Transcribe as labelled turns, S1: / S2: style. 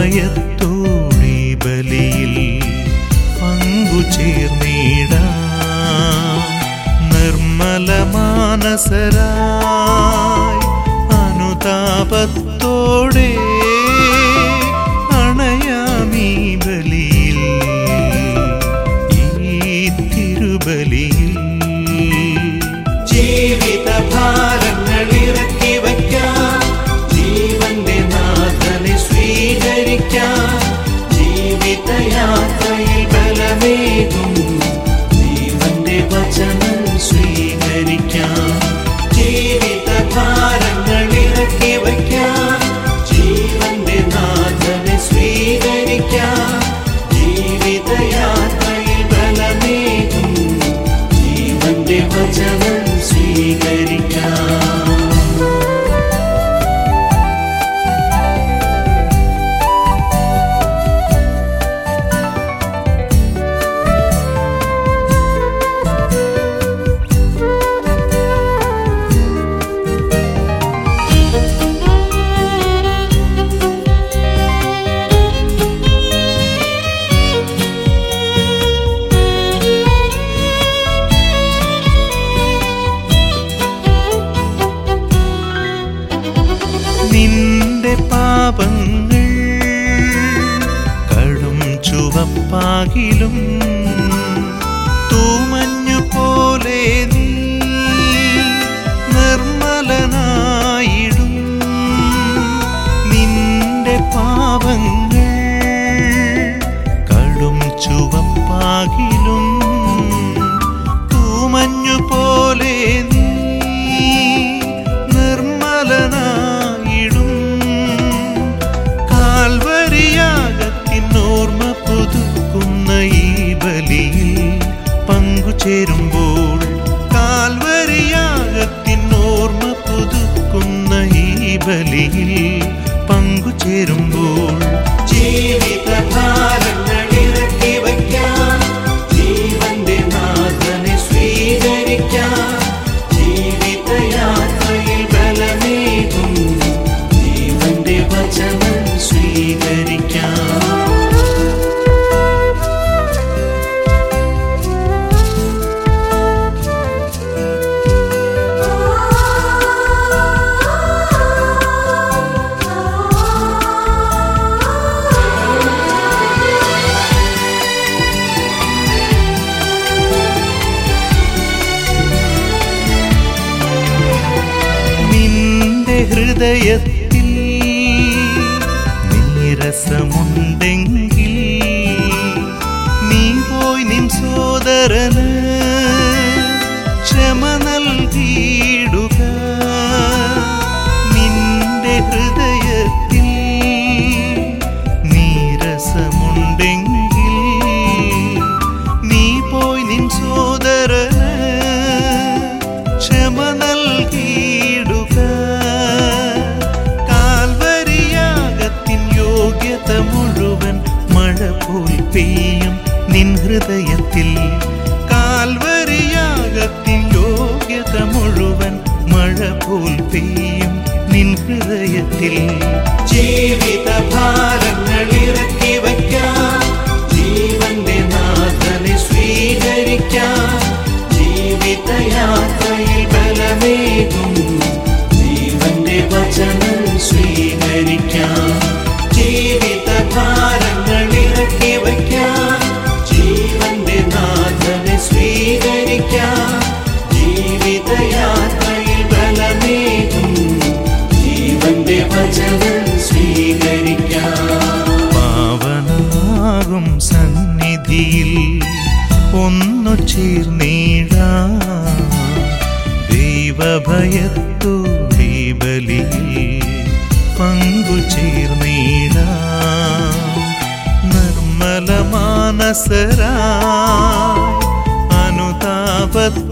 S1: ദൈവഭയത്തോടെ ബലിയിൽ പങ്കുചേർന്നിടാം നിർമ്മല മാനസരായി അനുതാപത്തോടെ അണയാമീ ബലിയിൽ ഈ തിരുബലിയിൽ ജീവിത ഭാരങ്ങൾ ഇറക്കി വയ്ക്കാം ജീവന്റെ നാഥനെ സ്വീകരിക്കാം ജീവിതയാത്രയിൽ ബലമേകും ജീവന്റെ വചനം സ്വീകരിക്കാം ജീവിത ഭാരങ്ങൾ ഇറക്കി വയ്ക്കാം ജീവന്റെ നാഥനെ സ്വീകരിക്കാം ജീവിതയാത്രയിൽ ബലമേകും ജീവന്റെ വചനം സ്വീകരിക്കാം നിന്റെ പാപങ്ങൾ കടും ചുവപ്പാകിലും തൂമഞ്ഞു പോലെ നീ നിർമ്മലനായിടും നിന്റെ പാപങ്ങൾ കടും ചുവപ്പാകിലും തൂമഞ്ഞു പോലെ നീ നിർമ്മലനായിടും കാൽവരിയാകത്തിനോർമ്മ പുതുക്കുന്ന ഈ ബലിയിൽ പങ്കുചേരുമ്പോൾ കാൽവരിയാകത്തിനോർമ്മ പുതുക്കുന്ന ഈ ബലിയിൽ പങ്കുചേരുമ്പോൾ ജീവിത ഭാരങ്ങൾ ഇറക്കി വയ്ക്കാം ജീവന്റെ നാഥനെ സ്വീകരിക്കാം ജീവിതയാത്രയിൽ ബലമേകും ജീവന്റെ വചനം സ്വീകരിക്കാം നിന്റെ ഹൃദയത്തിൽ നീരസമുണ്ടെങ്കിൽ നീ പോയി നിൻ സോദരന് ക്ഷമ നൽകിയിടുക നിന്റെ ഹൃദയത്തിൽ നീരസമുണ്ടെങ്കിൽ നീ പോയി നിൻ സോദരന് ക്ഷമ നൽകിയിടുക കാൽവരിയാകത്തിൻ യോഗ്യത മുഴുവൻ മഴ പോൽ പെയ്യും നിൻ ഹൃദയത്തിൽ കാൽവരിയാകത്തിൻ യോഗ്യത മുഴുവൻ മഴ പോൽ പെയ്യും നിൻ ഹൃദയത്തിൽ ജീവിത ഭാരങ്ങൾ ഇറക്കി വയ്ക്കാം ജീവന്റെ നാഥനെ സ്വീകരിക്കാം ജീവിതയാത്രയിൽ ബലമേകും ജീവന്റെ വചനം സ്വീകരിക്കാം ജീവിത ഭാരങ്ങൾ ഇറക്കി വയ്ക്കാം ജീവന്റെ നാഥനെ സ്വീകരിക്കാം ജീവിതയാത്രയിൽ ബലമേകും ജീവന്റെ വചനം സ്വീകരിക്കാം പാവനാകും സന്നിധിയിൽ ഒന്നു ചേർന്നിടാം ദൈവഭയത്തോടെ ബലിയിൽ പങ്കുചേർന്നിടാം നിർമ്മല മാനസരാ അനുതാപത്തോടെ